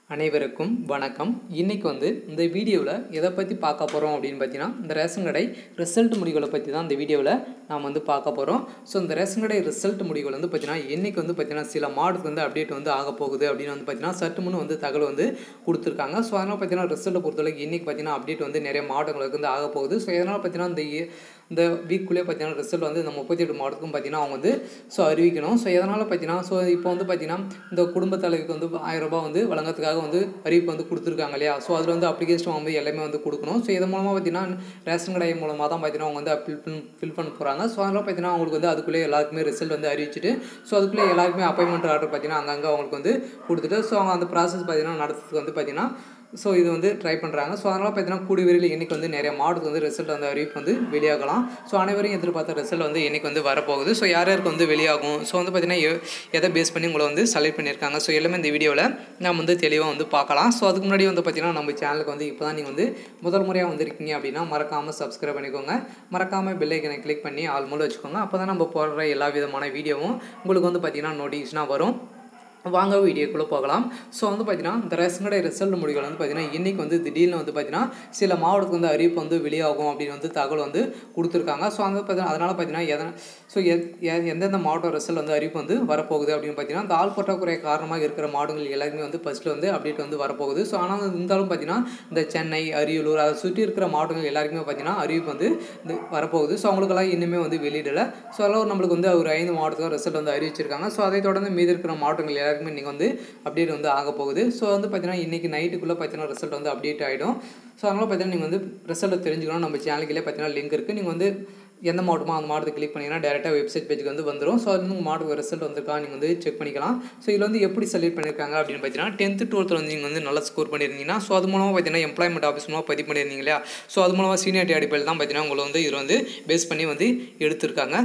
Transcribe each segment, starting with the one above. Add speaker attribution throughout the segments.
Speaker 1: அனைவருக்கும் வணக்கம் இன்றைக்கி வந்து இந்த வீடியோவில் எதை பற்றி பார்க்க போகிறோம் அப்படின்னு பார்த்தீங்கன்னா இந்த ரேஷன் கடை ரிசல்ட் முடிவுகளை பற்றி தான் இந்த வீடியோவில் நாம் வந்து பார்க்க போகிறோம் ஸோ இந்த ரேஷன் கடை ரிசல்ட் முடிவுகள் வந்து பார்த்தீங்கன்னா இன்றைக்கி வந்து பார்த்தீங்கன்னா சில மாடுக்கு வந்து அப்டேட் வந்து ஆக போகுது அப்படின்னு வந்து பார்த்தீங்கன்னா சற்று முன் வந்து தகவல் வந்து கொடுத்துருக்காங்க ஸோ அதனால் பார்த்தீங்கன்னா ரிசல்ட்டை பொறுத்தவரைக்கும் இன்றைக்கி பார்த்தீங்கன்னா அப்டேட் வந்து நிறைய மாடுகளுக்கு வந்து ஆக போகுது ஸோ இதனால் பார்த்தீங்கன்னா இந்த இ- இந்த வீக்குள்ளே பார்த்தீங்கன்னா ரிசல்ட் வந்து இந்த முப்பத்தி எட்டு மாவட்டத்துக்கும் பார்த்தீங்கன்னா அவங்க வந்து ஸோ அறிவிக்கணும் ஸோ எதனால் பார்த்தீங்கன்னா ஸோ இப்போ வந்து பார்த்தீங்கன்னா இந்த குடும்ப தலைவிக்கு வந்து ஆயிரம் ரூபாய் வந்து வழங்கறதுக்காக வந்து அறிவிப்பு வந்து கொடுத்துருக்காங்க இல்லையா ஸோ அதில் வந்து அப்ளிகேஷன் வந்து எல்லாமே வந்து கொடுக்கணும் ஸோ இதன் மூலமாக பார்த்தீங்கன்னா ரேஷன் கடை மூலமாக தான் பார்த்தீங்கன்னா அவங்க வந்து ஃபில் பண்ண ஃபில் பண்ண போகிறாங்க ஸோ அதனால் பார்த்தீங்கன்னா அவங்களுக்கு வந்து அதுக்குள்ளே எல்லாருக்குமே ரிசல்ட் வந்து அறிவிச்சிட்டு ஸோ அதுக்குள்ளே எல்லாருக்குமே அப்பாயின்மெண்ட் ஆர்டர் பார்த்தீங்கன்னா அங்கங்கே அவங்களுக்கு வந்து கொடுத்துட்டு ஸோ அவங்க அந்த ப்ராசஸ் பார்த்தீங்கன்னா நடத்துறதுக்கு வந்து பார்த்தீங்கன்னா ஸோ இது வந்து ட்ரை பண்ணுறாங்க ஸோ அதனால் பார்த்தீங்கன்னா கூடிய விரைவில் இன்றைக்கி வந்து நிறைய மாடுக்கு வந்து ரிசல்ட் வந்து அறிவிப்பு வந்து வெளியாகலாம் ஸோ அனைவரையும் எதிர்பார்த்த ரிசல்ட் வந்து இன்றைக்கி வந்து வரப்போகுது ஸோ யார் யாருக்கு வந்து வெளியாகும் ஸோ வந்து பார்த்தீங்கன்னா எ- எதை பேஸ் பண்ணி உங்களை வந்து செலக்ட் பண்ணியிருக்காங்க ஸோ எல்லாமே இந்த வீடியோவில் நம்ம வந்து தெளிவாக வந்து பார்க்கலாம் ஸோ அதுக்கு முன்னாடி வந்து பார்த்தீங்கன்னா நம்ம சேனலுக்கு வந்து இப்போ தான் நீங்கள் வந்து முதல் முறையாக வந்திருக்கீங்க அப்படின்னா மறக்காமல் சப்ஸ்கிரைப் பண்ணிக்கோங்க மறக்காமல் பெல் ஐக்கனை கிளிக் பண்ணி ஆல் மூலம் வச்சுக்கோங்க அப்போ தான் நம்ம போடுற எல்லா விதமான வீடியோவும் உங்களுக்கு வந்து பார்த்தீங்கன்னா நோட்டிஃபிகேஷனாக வரும் வாங்க வீடியோக்குள்ளே போகலாம் ஸோ வந்து பார்த்தீங்கன்னா இந்த ரேஷன் கடை ரிசல்ட் முடிவுகள் வந்து பார்த்தீங்கன்னா இன்றைக்கி வந்து திடீர்னு வந்து பார்த்தீங்கன்னா சில மாவட்டத்துக்கு வந்து அறிவிப்பு வந்து வெளியாகும் அப்படின்னு வந்து தகவல் வந்து கொடுத்துருக்காங்க ஸோ வந்து பார்த்தீங்கன்னா அதனால் பார்த்தீங்கன்னா எதனா ஸோ எந்தெந்த மாவட்ட ரிசல்ட் வந்து அறிவிப்பு வந்து வரப்போகுது அப்படின்னு பார்த்தீங்கன்னா இந்த ஆள் பற்றாக்குறை காரணமாக இருக்கிற மாவட்டங்கள் எல்லாருமே வந்து ஃபஸ்ட்டில் வந்து அப்டேட் வந்து வரப்போகுது ஸோ ஆனால் இருந்தாலும் பார்த்தீங்கன்னா இந்த சென்னை அரியலூர் அதை சுற்றி இருக்கிற மாவட்டங்கள் எல்லாருக்குமே பார்த்தீங்கன்னா அறிவிப்பு வந்து இந்த வரப்போகுது ஸோ அவங்களுக்கெல்லாம் இன்னுமே வந்து வெளியிடலை ஸோ அதெல்லாம் நம்மளுக்கு வந்து ஒரு ஐந்து மாவட்டத்துக்கு ரிசல்ட் வந்து அறிவிச்சிருக்காங்க ஸோ அதை தொடர்ந்து மீதி இருக்கிற மாவட்டங்கள் எல்லாருக்குமே நீங்கள் வந்து அப்டேட் வந்து ஆக போகுது ஸோ வந்து பார்த்தீங்கன்னா இன்றைக்கி நைட்டுக்குள்ளே பார்த்தீங்கன்னா ரிசல்ட் வந்து அப்டேட் ஆகிடும் ஸோ அதனால் பார்த்தீங்கன்னா நீங்கள் வந்து ரிசல்ட்டை தெரிஞ்சுக்கணும் நம்ம சேனலுக்குள்ளே பார்த்தீங்கன்னா லிங்க் இருக்குது நீங்கள் வந்து எந்த மாவட்டமோ அந்த மாவட்டத்தை கிளிக் பண்ணிங்கன்னா டேரெக்டாக வெப்சைட் பேஜுக்கு வந்து வந்துடும் ஸோ அது வந்து உங்கள் மாவட்ட ரிசல்ட் வந்திருக்கா நீங்கள் வந்து செக் பண்ணிக்கலாம் ஸோ இதில் வந்து எப்படி செலக்ட் பண்ணியிருக்காங்க அப்படின்னு பார்த்தீங்கன்னா டென்த்து டுவெல்த்தில் வந்து நீங்கள் வந்து நல்லா ஸ்கோர் பண்ணியிருந்தீங்கன்னா ஸோ அது மூலமாக பார்த்தீங்கன்னா எம்ப்ளாய்மெண்ட் ஆஃபீஸ் மூலமாக பதிவு பண்ணியிருந்தீங்க இல்லையா ஸோ அது மூலமாக சீனியாரிட்டி அடிப்படையில் தான் பார்த்தீங்கன்னா உங்களை வந்து இதில் வந்து பேஸ் பண்ணி வந்து எடுத்திருக்காங்க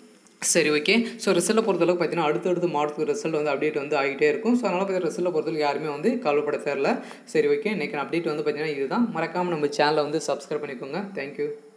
Speaker 1: சரி ஓகே ஸோ ரிசல்ட்டை பொறுத்தளவுக்கு பார்த்தீங்கன்னா அடுத்தடுத்து மாவட்டத்துக்கு ரிசல்ட் வந்து அப்டேட் வந்து ஆகிட்டே இருக்கும் ஸோ அதனால் பார்த்தீங்கன்னா ரிசல்ட்டை பொறுத்தளவுக்கு யாருமே வந்து கவலைப்பட தேவையில்ல சரி ஓகே இன்றைக்கி அப்டேட் வந்து பார்த்தீங்கன்னா இதுதான் மறக்காமல் நம்ம சேனலை வந்து சப்ஸ்கிரைப் பண்ணிக்கோங்க தேங்க்யூ